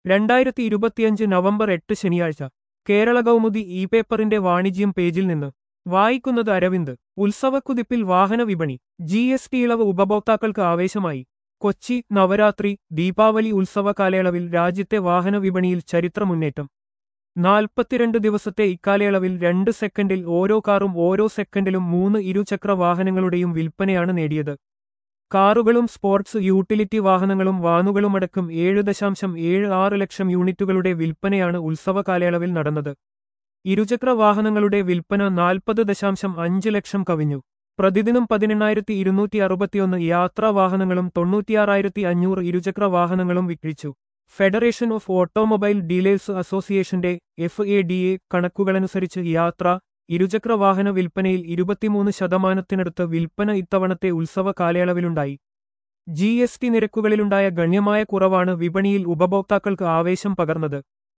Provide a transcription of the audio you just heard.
രണ്ടായിരത്തി ഇരുപത്തിയഞ്ച് നവംബർ എട്ട് ശനിയാഴ്ച കേരള കൗമുദി ഇ പേപ്പറിന്റെ വാണിജ്യം പേജിൽ നിന്ന് വായിക്കുന്നത് അരവിന്ദ് ഉത്സവക്കുതിപ്പിൽ വാഹന വിപണി ജി എസ് ടി ഇളവ് ഉപഭോക്താക്കൾക്ക് ആവേശമായി കൊച്ചി നവരാത്രി ദീപാവലി ഉത്സവ കാലയളവിൽ രാജ്യത്തെ വാഹന വിപണിയിൽ ചരിത്ര മുന്നേറ്റം നാൽപ്പത്തിരണ്ട് ദിവസത്തെ ഇക്കാലയളവിൽ രണ്ട് സെക്കൻഡിൽ ഓരോ കാറും ഓരോ സെക്കൻഡിലും മൂന്ന് ഇരുചക്ര വാഹനങ്ങളുടെയും വിൽപ്പനയാണ് നേടിയത് കാറുകളും സ്പോർട്സ് യൂട്ടിലിറ്റി വാഹനങ്ങളും വാനുകളുമടക്കം ഏഴ് ദശാംശം ഏഴ് ആറ് ലക്ഷം യൂണിറ്റുകളുടെ വിൽപ്പനയാണ് ഉത്സവ കാലയളവിൽ നടന്നത് ഇരുചക്ര വാഹനങ്ങളുടെ വിൽപ്പന നാൽപ്പത് ദശാംശം അഞ്ച് ലക്ഷം കവിഞ്ഞു പ്രതിദിനം പതിനെണ്ണായിരത്തി ഇരുന്നൂറ്റി അറുപത്തിയൊന്ന് യാത്രാ വാഹനങ്ങളും തൊണ്ണൂറ്റിയാറായിരത്തി അഞ്ഞൂറ് ഇരുചക്ര വാഹനങ്ങളും വിക്രിച്ചു ഫെഡറേഷൻ ഓഫ് ഓട്ടോമൊബൈൽ ഡീലേഴ്സ് അസോസിയേഷന്റെ എഫ് എ ഡി എ കണക്കുകളനുസരിച്ച് യാത്ര ഇരുചക്ര വാഹന വിൽപ്പനയിൽ ഇരുപത്തിമൂന്ന് ശതമാനത്തിനടുത്ത് വിൽപ്പന ഇത്തവണത്തെ ഉത്സവ കാലയളവിലുണ്ടായി ജി എസ് ടി നിരക്കുകളിലുണ്ടായ ഗണ്യമായ കുറവാണ് വിപണിയിൽ ഉപഭോക്താക്കൾക്ക് ആവേശം പകർന്നത്